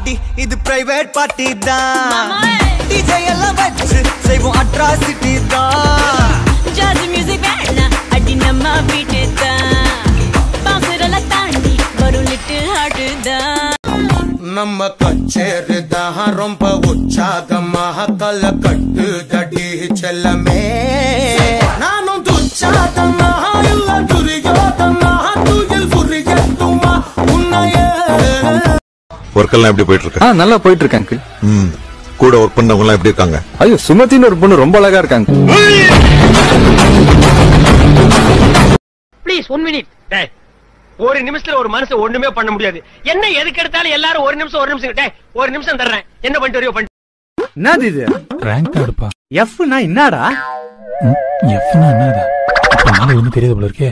பாட்டி இது private party தான் டிஜே எல்லாம் வச்சு செய்வோம் அட்ராசிட்டி தான் ஜாஸ் மியூசிக் வேணா அடி நம்ம வீட்டு தான் பாசுரெல்லாம் தாண்டி வரும் லிட்டில் ஹார்ட் தான் நம்ம கச்சேரி தான் ரொம்ப உற்சாகமாக கல கட்டு தடி செல்லமே நானும் துச்சாதமாக இல்ல துரியோதமாக துயில் புரியட்டுமா உன்னையே ஒர்க் எல்லாம் எப்படி போயிட்டு இருக்கு ஆ நல்லா போயிட்டு இருக்கு அங்கிள் ம் கூட ஒர்க் பண்ணவங்க எல்லாம் எப்படி இருக்காங்க ஐயோ சுமதின்னு ஒரு பொண்ணு ரொம்ப அழகா இருக்காங்க ப்ளீஸ் ஒன் மினிட் டேய் ஒரு நிமிஷத்துல ஒரு மனுஷன் ஒண்ணுமே பண்ண முடியாது என்ன எதுக்கு எடுத்தாலும் எல்லாரும் ஒரு நிமிஷம் ஒரு நிமிஷம் டேய் ஒரு நிமிஷம் தர்றேன் என்ன பண்ணிட்டு வரையோ பண்ணி என்னது இது ரேங்க் கார்டுப்பா எஃப்னா என்னடா எஃப்னா என்னதா அப்ப நாளை ஒன்றும் தெரியாது போல இருக்கே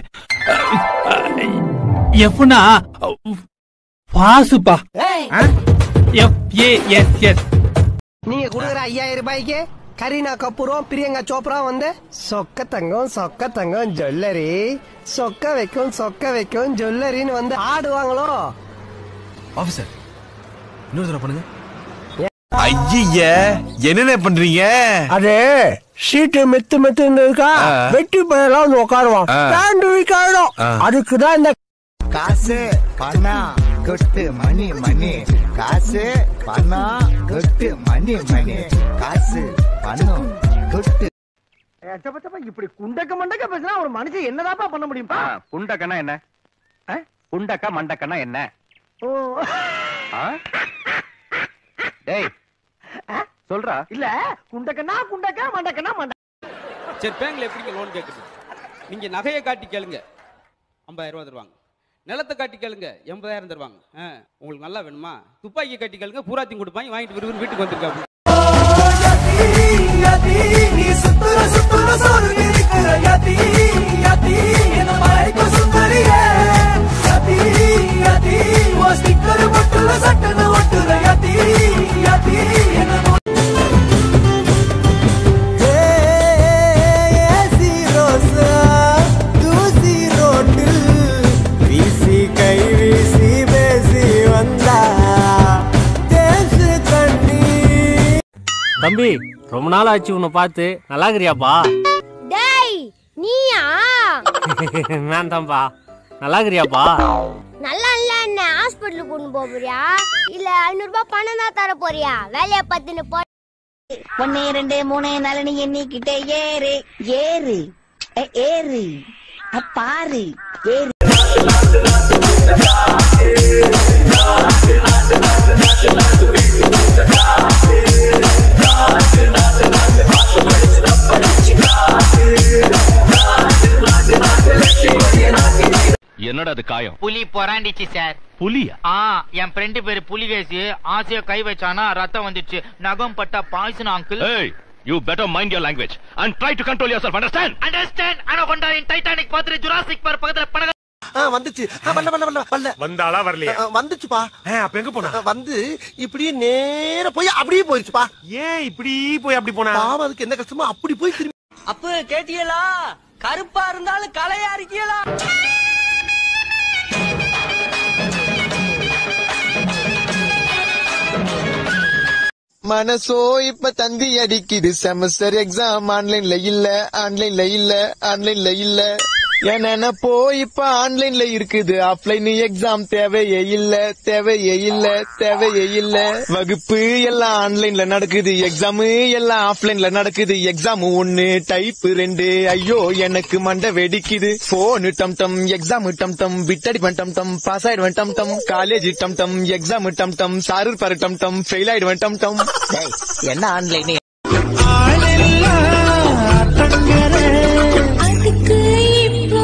எஃப்னா பாசுப்பா எஃப் ஏ எஸ் எஸ் நீங்க கொடுக்குற ஐயாயிரம் ரூபாய்க்கு கரீனா கபூரும் பிரியங்கா சோப்ரா வந்து சொக்க தங்கம் சொக்க தங்கம் ஜுவல்லரி சொக்க வைக்கும் சொக்க வைக்கும் ஜுவல்லரின்னு வந்து ஆடுவாங்களோ ஆபீசர் இன்னொரு தடவை பண்ணுங்க ஐய என்னென்ன பண்றீங்க அது சீட்டு மெத்து மெத்துன்னு இருக்கா வெட்டி போயெல்லாம் வந்து உட்காருவான் பேண்டு வீக்காயிடும் அதுக்குதான் இந்த காசு பணம் கொட்டு மணி மணி காசு பணம் கொட்டு மணி மணி காசு பணம் கொட்டு இப்படி குண்டக்க மண்டக்க பேசினா ஒரு மனுஷன் என்னதாப்பா பண்ண முடியும்பா புண்டக்கனா என்ன ஆ? புண்டக்கா மண்டக்கனா என்ன ஓ ஆ? டேய் சொல்றா இல்ல குண்டக்கனா குண்டக்க மண்டக்கனா மண்ட சரி பேங்க்ல எப்படிங்க லோன் கேட்குறது நீங்க நகையை காட்டி கேளுங்க ஐம்பதாயிரம் ரூபா தருவாங்க நிலத்தை காட்டி கேளுங்க எண்பதாயிரம் தருவாங்க ஆ, உங்களுக்கு நல்லா வேணுமா துப்பாக்கி காட்டி கேளுங்க பூராத்தையும் கொடுப்பாங்க வாங்கிட்டு விறுவிறு வீட்டுக்கு வந்திருக்காங்க நீ சுத்துற சுத்துற சோறு இருக்கிற யதி யதி என்ன மயக்க சுந்தரியே யதி யதி ஓ ஸ்டிக்கர் மட்டுல சட்டன ஒட்டுற யதி யதி என்ன வீசி கை வீசி பேசி வந்தா தேசு தண்ணி தம்பி ரொம்ப நாள் ஆச்சு உன்னை பார்த்து நல்லா இருக்கிறியாப்பா டேய் நீயா நான் தான்ப்பா நல்லா இருக்கிறியாப்பா நல்லா இல்ல என்ன ஹாஸ்பிட்டலுக்கு கொண்டு போறியா இல்ல ஐநூறு ரூபாய் பணம் தான் தர போறியா வேலைய பத்துன்னு போ ஒன்னு ரெண்டு மூணு நாலு எண்ணிக்கிட்டே ஏறு ஏறு ஏ- ஏறு அ, பாரு ஏறு என்னடா அது காயம் புலி பொறாண்டிச்சு சார் புலியா ஆ என் ஃப்ரெண்டு பேரு புலிகேசி ஆசையா கை வச்சானா ரத்தம் வந்துச்சு நகம் பட்டா பாய்சன் அங்கிள் ஏய் you better mind your language and try to control yourself understand understand anaconda in Titanic பாத்துட்டு ஜுராசிக் பார்க் பக்கத்துல படகு வந்துச்சு வரல வரல வரல வரல வந்தாளா வரலையா வந்துச்சுப்பா அப்ப எங்க போனா வந்து இப்படியே நேர போய் அப்படியே போயிருச்சுப்பா ஏன் இப்படி போய் அப்படி போனா பாவம் அதுக்கு என்ன கஷ்டமோ அப்படி போய் திரும்பி அப்ப கேட்டியலா கருப்பா இருந்தாலும் கலையா இருக்கியலா மனசோ இப்ப தந்தி அடிக்குது செமஸ்டர் எக்ஸாம் ஆன்லைன்ல இல்ல ஆன்லைன்ல இல்ல ஆன்லைன்ல இல்ல என்ன போ இப்ப ஆன்லைன்ல இருக்குது ஆஃப்லைன் எக்ஸாம் தேவையே இல்ல தேவையே இல்ல தேவையே இல்ல வகுப்பு எல்லாம் ஆன்லைன்ல நடக்குது எக்ஸாம் எல்லாம் ஆஃப்லைன்ல நடக்குது எக்ஸாம் ஒண்ணு டைப் ரெண்டு ஐயோ எனக்கு மண்டை வெடிக்குது போனு டம் டம் எக்ஸாம் டம் டம் விட்டடிப்பேன் டம் டம் பாஸ் ஆயிடுவேன் டம் டம் காலேஜ் டம் டம் எக்ஸாம் டம் டம் சாரு பாரு டம் டம் ஃபெயில் ஆயிடுவேன் டம் டம் என்ன ஆன்லைன் அதுக்கு இப்போ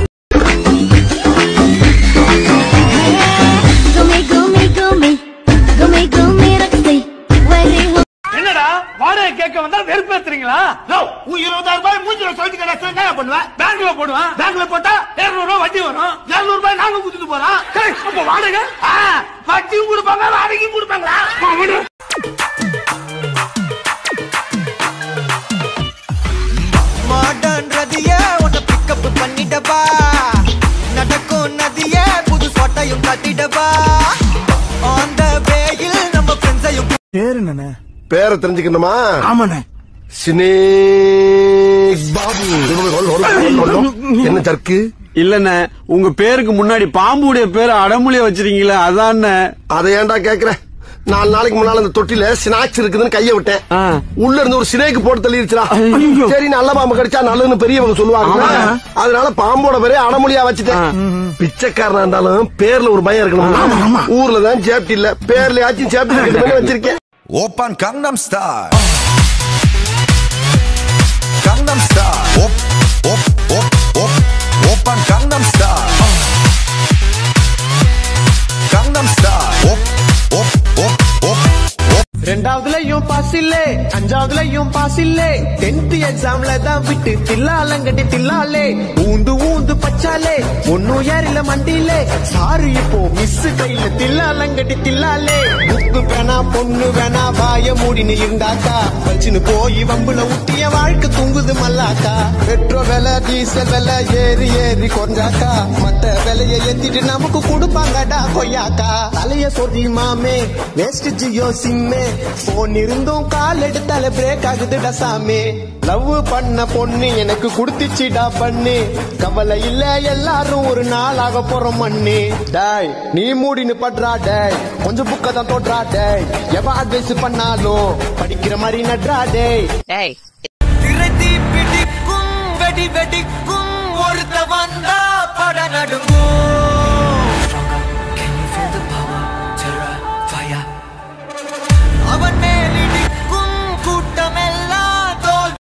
குமி குமி குமி குமி குமி ரக்ஸை வரி என்னடா வாடகை கேட்க வந்தா வெறுப்பேத்துறீங்களா இருபதாயிரம் ரூபாய் மூஞ்சில சொல்லிட்டு கிடைச்சா என்ன பண்ணுவேன் பேங்க்ல போடுவான் பேங்க்ல போட்டா இருநூறு ரூபாய் வட்டி வரும் இருநூறு ரூபாய் நாங்க குடுத்துட்டு போறோம் ஏய், அப்ப வாடகை ஆ, வட்டியும் கொடுப்பாங்க வாடகையும் கொடுப்பாங்களா மாடர்ன் ரதிய உன்னை பிக்கப் பண்ணிடவா நடக்கும் நதிய புது சொட்டையும் கட்டிடவா ஆன் த வேயில் நம்ம பேர் என்னண்ணே பேரை தெரிஞ்சுக்கணுமா ஆமாண்ணே சினே பாபு என்ன தர்க்கு இல்லண்ணே உங்க பேருக்கு முன்னாடி பாம்புடைய பேரு அடமொழிய வச்சிருக்கீங்களே அதான் அதை ஏன்டா கேக்குற நாலு நாளைக்கு முன்னால அந்த தொட்டில ஸ்நாக்ஸ் இருக்குதுன்னு கைய விட்டேன் உள்ள இருந்து ஒரு சினேக்கு போட்டு தள்ளிடுச்சுடா சரி நல்ல பாம்பு கடிச்சா நல்லதுன்னு பெரியவங்க சொல்லுவாங்க அதனால பாம்போட பேரே அடமொழியா வச்சுட்டேன் பிச்சைக்காரனா இருந்தாலும் பேர்ல ஒரு பயம் இருக்கணும் ஊர்ல தான் சேப்டி இல்ல பேர்லயாச்சும் சேப்டி இருக்கணும்னு வச்சிருக்கேன் open Gangnam star Gangnam star op op op op open Gangnam star Gangnam star op op op op ரெண்டாவதுலயும் பாஸ் இல்லே அஞ்சாவதுலயும் பாஸ் இல்லே டென்த் எக்ஸாம்ல தான் விட்டு தில்லாலங்கட்டி தில்லாலே ஊந்து ஊந்து பச்சாலே ஒன்னும் ஏறில மண்டியிலே சாரு இப்போ மிஸ் கையில தில்லாலங்கட்டி தில்லாலே புக்கு வேணா பொண்ணு வேணா வாய மூடின்னு இருந்தாக்கா வச்சுன்னு போய் வம்புல ஊட்டிய வாழ்க்கை தூங்குது மல்லாக்கா பெட்ரோல் விலை டீசல் விலை ஏறி ஏறி குறைஞ்சாக்கா மத்த விலையை ஏத்திட்டு நமக்கு கொடுப்பாங்கடா கொய்யாக்கா தலைய சொதி மாமே வேஸ்ட் ஜியோ சிம்மே போன் இருந்தும் கால் எடுத்தாலே பிரேக் ஆகுதுடா சாமி லவ் பண்ண பொண்ணு எனக்கு குடுத்துச்சுடா பண்ணு கவலை இல்ல எல்லாரும் ஒரு நாள் ஆக போறோம் மண்ணு டேய் நீ மூடின்னு படுறா டேய் கொஞ்சம் புக்க தான் தோற்றா டேய் எவ அட்வைஸ் பண்ணாலும் படிக்கிற மாதிரி நட்றா டேய் திரைத்தி பிடிக்கும் வெடி வெடிக்கும்